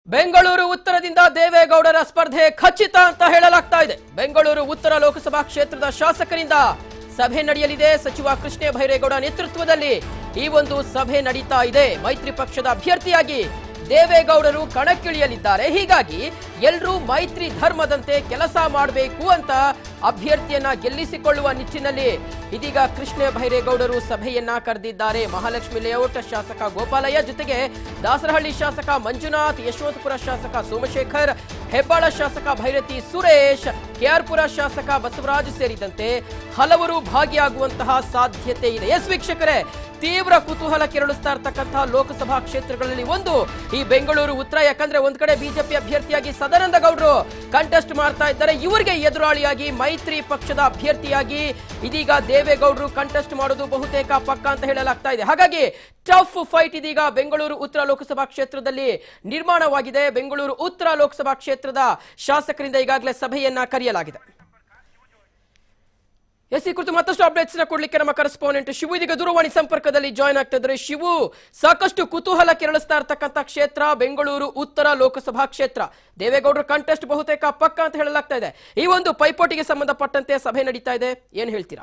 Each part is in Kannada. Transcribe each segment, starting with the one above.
ಬೆಂಗಳೂರು ಉತ್ತರದಿಂದ ದೇವೇಗೌಡರ ಸ್ಪರ್ಧೆ ಖಚಿತ ಅಂತ ಹೇಳಲಾಗ್ತಾ ಇದೆ ಬೆಂಗಳೂರು ಉತ್ತರ ಲೋಕಸಭಾ ಕ್ಷೇತ್ರದ ಶಾಸಕರಿಂದ ಸಭೆ ನಡೆಯಲಿದೆ ಸಚಿವ ಕೃಷ್ಣ ಭೈರೇಗೌಡ ನೇತೃತ್ವದಲ್ಲಿ ಈ ಒಂದು ಸಭೆ ನಡೀತಾ ಇದೆ ಮೈತ್ರಿ ಪಕ್ಷದ ಅಭ್ಯರ್ಥಿಯಾಗಿ ದೇವೇಗೌಡರು ಕಣಕ್ಕಿಳಿಯಲಿದ್ದಾರೆ ಹೀಗಾಗಿ ಎಲ್ಲರೂ ಮೈತ್ರಿ ಧರ್ಮದಂತೆ ಕೆಲಸ ಮಾಡಬೇಕು ಅಂತ ಅಭ್ಯರ್ಥಿಯನ್ನ ಗೆಲ್ಲಿಸಿಕೊಳ್ಳುವ ನಿಟ್ಟಿನಲ್ಲಿ ಇದೀಗ ಕೃಷ್ಣ ಭೈರೇಗೌಡರು ಸಭೆಯನ್ನ ಕರೆದಿದ್ದಾರೆ ಮಹಾಲಕ್ಷ್ಮಿ ಲೇಔಟ್ ಶಾಸಕ ಗೋಪಾಲಯ್ಯ ಜೊತೆಗೆ ದಾಸರಹಳ್ಳಿ ಶಾಸಕ ಮಂಜುನಾಥ್ ಯಶವಂತಪುರ ಶಾಸಕ ಸೋಮಶೇಖರ್ ಹೆಬ್ಬಾಳ ಶಾಸಕ ಭೈರತಿ ಸುರೇಶ್ ಕೆಆರ್ಪುರ ಶಾಸಕ ಬಸವರಾಜ್ ಸೇರಿದಂತೆ ಹಲವರು ಭಾಗಿಯಾಗುವಂತಹ ಸಾಧ್ಯತೆ ಇದೆ ಎಸ್ ವೀಕ್ಷಕರೇ ತೀವ್ರ ಕುತೂಹಲ ಕೆರಳಿಸ್ತಾ ಇರ್ತಕ್ಕಂತಹ ಲೋಕಸಭಾ ಕ್ಷೇತ್ರಗಳಲ್ಲಿ ಒಂದು ಈ ಬೆಂಗಳೂರು ಉತ್ತರ ಯಾಕಂದ್ರೆ ಒಂದ್ ಕಡೆ ಬಿಜೆಪಿ ಅಭ್ಯರ್ಥಿಯಾಗಿ ಸದಾನಂದ ಗೌಡರು ಕಂಟೆಸ್ಟ್ ಮಾಡ್ತಾ ಇದ್ದಾರೆ ಇವರಿಗೆ ಎದುರಾಳಿಯಾಗಿ ಮೈತ್ರಿ ಪಕ್ಷದ ಅಭ್ಯರ್ಥಿಯಾಗಿ ಇದೀಗ ದೇವೇಗೌಡರು ಕಂಟೆಸ್ಟ್ ಮಾಡೋದು ಬಹುತೇಕ ಪಕ್ಕ ಅಂತ ಹೇಳಲಾಗ್ತಾ ಇದೆ ಹಾಗಾಗಿ ಟಫ್ ಫೈಟ್ ಇದೀಗ ಬೆಂಗಳೂರು ಉತ್ತರ ಲೋಕಸಭಾ ಕ್ಷೇತ್ರದಲ್ಲಿ ನಿರ್ಮಾಣವಾಗಿದೆ ಬೆಂಗಳೂರು ಉತ್ತರ ಲೋಕಸಭಾ ಕ್ಷೇತ್ರದ ಶಾಸಕರಿಂದ ಈಗಾಗಲೇ ಸಭೆಯನ್ನ ಕರೆಯಲಾಗಿದೆ ಎಸ್ ಈ ಕುರಿತು ಮತ್ತಷ್ಟು ಅಪ್ಡೇಟ್ಸ್ ನ ಕೊಡ್ಲಿಕ್ಕೆ ನಮ್ಮ ಕರೆಸ್ಪಾಂಡೆಂಟ್ ಶಿವು ಇದೀಗ ದೂರವಾಣಿ ಸಂಪರ್ಕದಲ್ಲಿ ಜಾಯ್ನ್ ಆಗ್ತಾ ಇದ್ದಾರೆ ಶಿವು ಸಾಕಷ್ಟು ಕುತೂಹಲ ಕೆರಳಿಸ್ತಾ ಇರ್ತಕ್ಕಂಥ ಕ್ಷೇತ್ರ ಬೆಂಗಳೂರು ಉತ್ತರ ಲೋಕಸಭಾ ಕ್ಷೇತ್ರ ದೇವೇಗೌಡರ ಕಂಟೆಸ್ಟ್ ಬಹುತೇಕ ಪಕ್ಕ ಅಂತ ಹೇಳಲಾಗ್ತಾ ಇದೆ ಈ ಒಂದು ಪೈಪೋಟಿಗೆ ಸಂಬಂಧಪಟ್ಟಂತೆ ಸಭೆ ನಡೀತಾ ಇದೆ ಏನ್ ಹೇಳ್ತೀರಾ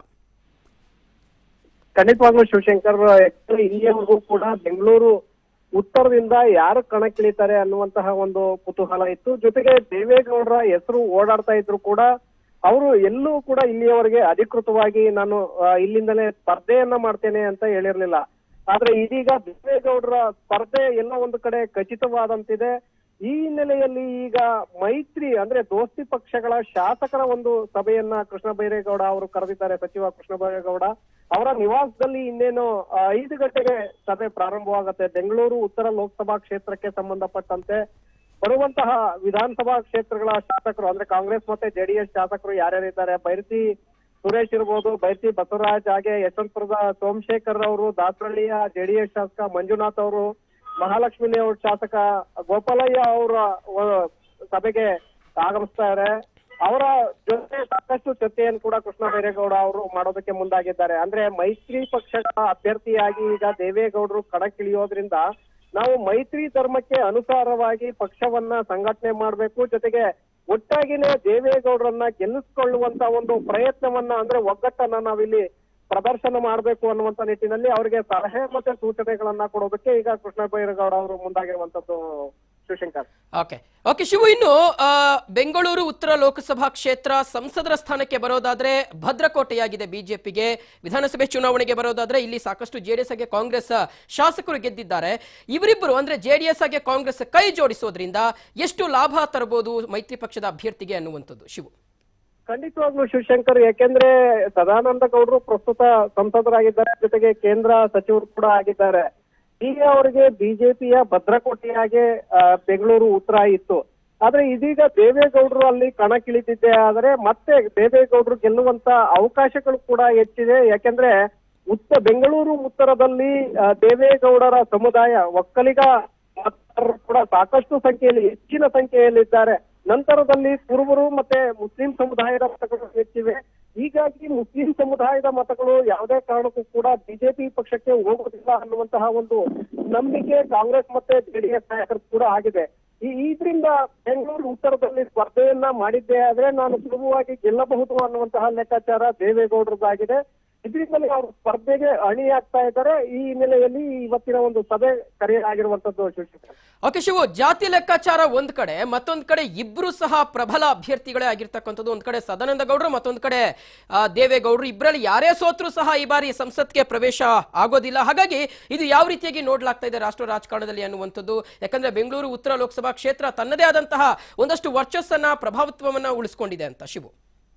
ಖಂಡಿತವಾಗ್ಲೂ ಶಿವಶಂಕರ್ actually ಇಲ್ಲಿಯವರೆಗೂ ಕೂಡ ಬೆಂಗಳೂರು ಉತ್ತರದಿಂದ ಯಾರು ಕಣಕ್ಕಿಳಿತಾರೆ ಅನ್ನುವಂತಹ ಒಂದು ಕುತೂಹಲ ಇತ್ತು ಜೊತೆಗೆ ದೇವೇಗೌಡರ ಹೆಸರು ಓಡಾಡ್ತಾ ಇದ್ರು ಕೂಡ ಅವರು ಎಲ್ಲೂ ಕೂಡ ಇಲ್ಲಿಯವರೆಗೆ ಅಧಿಕೃತವಾಗಿ ನಾನು ಆ, ಇಲ್ಲಿಂದಲೇ ಸ್ಪರ್ಧೆಯನ್ನ ಮಾಡ್ತೇನೆ ಅಂತ ಹೇಳಿರ್ಲಿಲ್ಲ ಆದ್ರೆ ಇದೀಗ ದೇವೇಗೌಡರ ಸ್ಪರ್ಧೆ ಎಲ್ಲ ಒಂದು ಕಡೆ ಖಚಿತವಾದಂತಿದೆ ಈ ಹಿನ್ನೆಲೆಯಲ್ಲಿ ಈಗ ಮೈತ್ರಿ ಅಂದ್ರೆ ದೋಸ್ತಿ ಪಕ್ಷಗಳ ಶಾಸಕರ ಒಂದು ಸಭೆಯನ್ನ ಕೃಷ್ಣ ಬೈರೇಗೌಡ ಅವರು ಕರೆದಿದ್ದಾರೆ ಸಚಿವ ಕೃಷ್ಣ ಬೈರೇಗೌಡ ಅವರ ನಿವಾಸದಲ್ಲಿ ಇನ್ನೇನು ಆ, ಐದು ಗಂಟೆಗೆ ಸಭೆ ಪ್ರಾರಂಭವಾಗುತ್ತೆ ಬೆಂಗಳೂರು ಉತ್ತರ ಲೋಕಸಭಾ ಕ್ಷೇತ್ರಕ್ಕೆ ಸಂಬಂಧಪಟ್ಟಂತೆ ಬರುವಂತಹ ವಿಧಾನಸಭಾ ಕ್ಷೇತ್ರಗಳ ಶಾಸಕರು ಅಂದ್ರೆ ಕಾಂಗ್ರೆಸ್ ಮತ್ತೆ ಜೆಡಿಎಸ್ ಶಾಸಕರು ಯಾರ್ಯಾರಿದ್ದಾರೆ ಬೈರತಿ ಸುರೇಶ್ ಇರ್ಬೋದು ಬೈರತಿ ಬಸವರಾಜ್ ಹಾಗೆ ಯಶವಂತಪುರದ ಸೋಮಶೇಖರ್ ಅವರು ದಾಸರಳ್ಳಿಯ ಜೆಡಿಎಸ್ ಶಾಸಕ ಮಂಜುನಾಥ್ ಅವರು ಮಹಾಲಕ್ಷ್ಮಿ ಲೇಔಟ್ ಶಾಸಕ ಗೋಪಾಲಯ್ಯ ಅವರ ವ- ಸಭೆಗೆ ಆಗಮಿಸ್ತಾರೆ ಅವರ ಜೊತೆ ಸಾಕಷ್ಟು ಚರ್ಚೆಯನ್ನು ಕೂಡ ಕೃಷ್ಣ ಬೈರೇಗೌಡ ಅವರು ಮಾಡೋದಕ್ಕೆ ಮುಂದಾಗಿದ್ದಾರೆ ಅಂದ್ರೆ ಮೈತ್ರಿ ಪಕ್ಷದ ಅಭ್ಯರ್ಥಿಯಾಗಿ ಈಗ ದೇವೇಗೌಡರು ಕಣಕ್ಕಿಳಿಯೋದ್ರಿಂದ ನಾವು ಮೈತ್ರಿ ಧರ್ಮಕ್ಕೆ ಅನುಸಾರವಾಗಿ ಪಕ್ಷವನ್ನ ಸಂಘಟನೆ ಮಾಡಬೇಕು ಜೊತೆಗೆ ಒಟ್ಟಾಗಿನೇ ದೇವೇಗೌಡರನ್ನ ಗೆಲ್ಲಿಸ್ಕೊಳ್ಳುವಂತ ಒಂದು ಪ್ರಯತ್ನವನ್ನ ಅಂದ್ರೆ ಒಗ್ಗಟ್ಟನ್ನ ನಾವಿಲ್ಲಿ ಪ್ರದರ್ಶನ ಮಾಡಬೇಕು ಅನ್ನುವಂತ ನಿಟ್ಟಿನಲ್ಲಿ ಅವರಿಗೆ ಸಲಹೆ ಮತ್ತೆ ಸೂಚನೆಗಳನ್ನ ಕೊಡೋದಕ್ಕೆ ಈಗ ಕೃಷ್ಣ ಬೈರೇಗೌಡ ಅವರು ಮುಂದಾಗಿರುವಂತದ್ದು ಶಿವಶಂಕರ್ ಓಕೆ ಓಕೆ ಶಿವು ಇನ್ನು ಆ, ಬೆಂಗಳೂರು ಉತ್ತರ ಲೋಕಸಭಾ ಕ್ಷೇತ್ರ ಸಂಸದರ ಸ್ಥಾನಕ್ಕೆ ಬರೋದಾದ್ರೆ ಭದ್ರಕೋಟೆಯಾಗಿದೆ ಬಿಜೆಪಿಗೆ ವಿಧಾನಸಭೆ ಚುನಾವಣೆಗೆ ಬರೋದಾದ್ರೆ ಇಲ್ಲಿ ಸಾಕಷ್ಟು ಜೆಡಿಎಸ್ ಹಾಗೆ ಕಾಂಗ್ರೆಸ್ ಶಾಸಕರು ಗೆದ್ದಿದ್ದಾರೆ ಇವರಿಬ್ಬರು ಅಂದ್ರೆ ಜೆಡಿಎಸ್ ಹಾಗೆ ಕಾಂಗ್ರೆಸ್ ಕೈ ಜೋಡಿಸೋದ್ರಿಂದ ಎಷ್ಟು ಲಾಭ ತರಬಹುದು ಮೈತ್ರಿ ಪಕ್ಷದ ಅಭ್ಯರ್ಥಿಗೆ ಅನ್ನುವಂಥದ್ದು ಶಿವು ಖಂಡಿತವಾಗ್ಲೂ ಶಿವಶಂಕರ್ ಯಾಕೆಂದ್ರೆ ಸದಾನಂದ ಗೌಡರು ಪ್ರಸ್ತುತ ಸಂಸದರಾಗಿದ್ದಾರೆ ಜೊತೆಗೆ ಕೇಂದ್ರ ಸಚಿವರು ಕೂಡ ಆಗಿದ್ದಾರೆ ಈಗ ಅವರಿಗೆ ಬಿಜೆಪಿಯ ಭದ್ರಕೋಟೆಯಾಗೆ ಆ, ಬೆಂಗಳೂರು ಉತ್ತರ ಇತ್ತು ಆದ್ರೆ ಇದೀಗ ದೇವೇಗೌಡರು ಅಲ್ಲಿ ಕಣಕ್ಕಿಳಿದಿದ್ದೆ ಆದ್ರೆ ಮತ್ತೆ ದೇವೇಗೌಡರು ಗೆಲ್ಲುವಂತ ಅವಕಾಶಗಳು ಕೂಡ ಹೆಚ್ಚಿದೆ ಯಾಕೆಂದ್ರೆ ಉತ್ತ ಬೆಂಗಳೂರು ಉತ್ತರದಲ್ಲಿ ಆ, ದೇವೇಗೌಡರ ಸಮುದಾಯ ಒಕ್ಕಲಿಗ ಮತದಾರರು ಕೂಡ ಸಾಕಷ್ಟು ಸಂಖ್ಯೆಯಲ್ಲಿ ಹೆಚ್ಚಿನ ಸಂಖ್ಯೆಯಲ್ಲಿದ್ದಾರೆ ನಂತರದಲ್ಲಿ ಕುರುಬರು ಮತ್ತೆ ಮುಸ್ಲಿಂ ಸಮುದಾಯದ ಮತಗಳು ಹೆಚ್ಚಿವೆ ಹೀಗಾಗಿ ಮುಸ್ಲಿಂ ಸಮುದಾಯದ ಮತಗಳು ಯಾವುದೇ ಕಾರಣಕ್ಕೂ ಕೂಡ ಬಿಜೆಪಿ ಪಕ್ಷಕ್ಕೆ ಹೋಗುವುದಿಲ್ಲ ಅನ್ನುವಂತಹ ಒಂದು ನಂಬಿಕೆ ಕಾಂಗ್ರೆಸ್ ಮತ್ತೆ ಜೆಡಿಎಸ್ ನಾಯಕರು ಕೂಡ ಆಗಿದೆ ಈ ಇದರಿಂದ ಬೆಂಗಳೂರು ಉತ್ತರದಲ್ಲಿ ಸ್ಪರ್ಧೆಯನ್ನ ಮಾಡಿದ್ದೆ ಆದ್ರೆ ನಾನು ಸುಲಭವಾಗಿ ಗೆಲ್ಲಬಹುದು ಅನ್ನುವಂತಹ ಲೆಕ್ಕಾಚಾರ ದೇವೇಗೌಡರದಾಗಿದೆ ಇದರಿಂದಲೇ ಅವರು ಸ್ಪರ್ಧೆಗೆ ಅಣಿಯಾಗ್ತಾ ಇದ್ದಾರೆ ಈ ಹಿನ್ನೆಲೆಯಲ್ಲಿ ಇವತ್ತಿನ ಒಂದು ಸಭೆ ಕರೆಯಲಾಗಿರುವಂತದ್ದು ಶಿವಶಂಕರ್ ಓಕೆ ಶಿವು ಜಾತಿ ಲೆಕ್ಕಾಚಾರ ಒಂದ್ ಕಡೆ ಮತ್ತೊಂದ್ ಕಡೆ ಇಬ್ರು ಸಹ ಪ್ರಬಲ ಅಭ್ಯರ್ಥಿಗಳೇ ಆಗಿರ್ತಕ್ಕಂಥದ್ದು ಒಂದ್ ಕಡೆ ಸದಾನಂದ ಗೌಡರು ಮತ್ತೊಂದ್ ಕಡೆ ಆ, ದೇವೇಗೌಡರು ಇಬ್ಬರಲ್ಲಿ ಯಾರೇ ಸೋತ್ರು ಸಹ ಈ ಬಾರಿ ಸಂಸತ್ಗೆ ಪ್ರವೇಶ ಆಗೋದಿಲ್ಲ ಹಾಗಾಗಿ ಇದು ಯಾವ ರೀತಿಯಾಗಿ ನೋಡ್ಲಾಗ್ತಾ ಇದೆ ರಾಷ್ಟ್ರ ರಾಜಕಾರಣದಲ್ಲಿ ಅನ್ನುವಂಥದ್ದು ಯಾಕಂದ್ರೆ ಬೆಂಗಳೂರು ಉತ್ತರ ಲೋಕಸಭಾ ಕ್ಷೇತ್ರ ತನ್ನದೇ ಆದಂತಹ ಒಂದಷ್ಟು ವರ್ಚಸ್ಸನ್ನ ಪ್ರಭಾವತ್ವವನ್ನ ಉಳಿಸ್ಕೊಂಡಿದೆ ಅಂತ ಶಿವು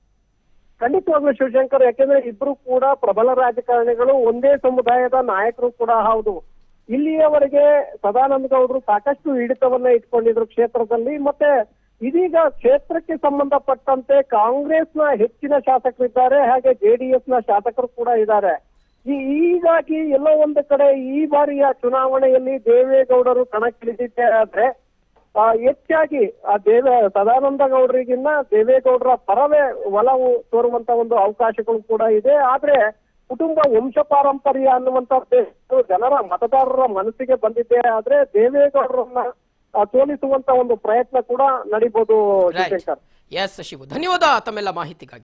ಖಂಡಿತವಾಗ್ಲೂ ಶಿವಶಂಕರ್ ಯಾಕೆಂದ್ರೆ ಇಬ್ರು ಕೂಡ ಪ್ರಬಲ ರಾಜಕಾರಣಿಗಳು ಒಂದೇ ಸಮುದಾಯದ ನಾಯಕರು ಕೂಡ ಹೌದು ಇಲ್ಲಿಯವರೆಗೆ ಸದಾನಂದ ಗೌಡರು ಸಾಕಷ್ಟು ಹಿಡಿತವನ್ನ ಇಟ್ಕೊಂಡಿದ್ರು ಕ್ಷೇತ್ರದಲ್ಲಿ ಮತ್ತೆ ಇದೀಗ ಕ್ಷೇತ್ರಕ್ಕೆ ಸಂಬಂಧಪಟ್ಟಂತೆ ಕಾಂಗ್ರೆಸ್ನ ಹೆಚ್ಚಿನ ಶಾಸಕರಿದ್ದಾರೆ ಹಾಗೆ ಜೆಡಿಎಸ್ ನ ಶಾಸಕರು ಕೂಡ ಇದ್ದಾರೆ ಈ ಹೀಗಾಗಿ ಎಲ್ಲೋ ಒಂದು ಕಡೆ ಈ ಬಾರಿಯ ಚುನಾವಣೆಯಲ್ಲಿ ದೇವೇಗೌಡರು ಕಣಕ್ಕಿಳಿದಿದ್ದೇ ಆದ್ರೆ ಆ, ಹೆಚ್ಚಾಗಿ ಆ ದೇವ ಸದಾನಂದ ಗೌಡರಿಗಿನ್ನ ದೇವೇಗೌಡರ ಪರವೇ ಒಲವು ತೋರುವಂತ ಒಂದು ಅವಕಾಶಗಳು ಕೂಡ ಇದೆ ಆದ್ರೆ ಕುಟುಂಬ ವಂಶ ಪಾರಂಪರ್ಯ ಅನ್ನುವಂತ ಜನರ ಮತದಾರರ ಮನಸ್ಸಿಗೆ ಬಂದಿದ್ದೇ ಆದ್ರೆ ದೇವೇಗೌಡರನ್ನ ಆ, ಸೋಲಿಸುವಂತ ಒಂದು ಪ್ರಯತ್ನ ಕೂಡ ನಡೀಬಹುದು ರೈಟ್ ಶಿವಶಂಕರ್ ಎಸ್ ಶಿವು ಧನ್ಯವಾದ ತಮ್ಮೆಲ್ಲ ಮಾಹಿತಿಗಾಗಿ